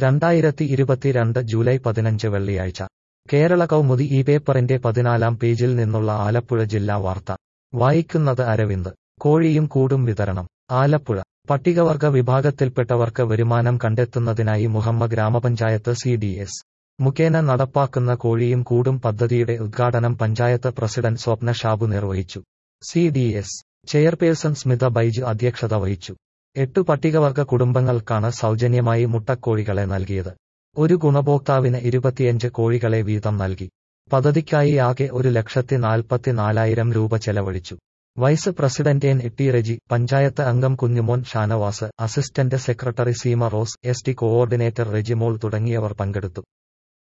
രണ്ടായിരത്തി ഇരുപത്തിരണ്ട് ജൂലൈ പതിനഞ്ച് വെള്ളിയാഴ്ച കേരള കൗമുദി ഈ പേപ്പറിന്റെ പതിനാലാം പേജിൽ നിന്നുള്ള ആലപ്പുഴ ജില്ലാ വാർത്ത വായിക്കുന്നത് അരവിന്ദ് കോഴിയും കൂടും വിതരണം ആലപ്പുഴ പട്ടികവർഗ വിഭാഗത്തിൽപ്പെട്ടവർക്ക് വരുമാനം കണ്ടെത്തുന്നതിനായി മുഹമ്മ ഗ്രാമപഞ്ചായത്ത് സി ഡി എസ് മുഖേന നടപ്പാക്കുന്ന കോഴിയും കൂടും പദ്ധതിയുടെ ഉദ്ഘാടനം പഞ്ചായത്ത് പ്രസിഡന്റ് സ്വപ്ന ഷാബു നിർവഹിച്ചു C D S chairperson Smitha Baiju അധ്യക്ഷത വഹിച്ചു എട്ടു പട്ടികവർഗ കുടുംബങ്ങൾക്കാണ് സൗജന്യമായി മുട്ടക്കോഴികളെ നൽകിയത് ഒരു ഗുണഭോക്താവിന് ഇരുപത്തിയഞ്ച് കോഴികളെ വീതം നൽകി പദ്ധതിക്കായി ആകെ ഒരു ലക്ഷത്തി നാൽപ്പത്തിനാലായിരം രൂപ ചെലവഴിച്ചു vice president N T Reji panchayat അംഗം Kunjumon Shanavas assistant secretary Seema Rose S T coordinator Rejimol തുടങ്ങിയവർ പങ്കെടുത്തു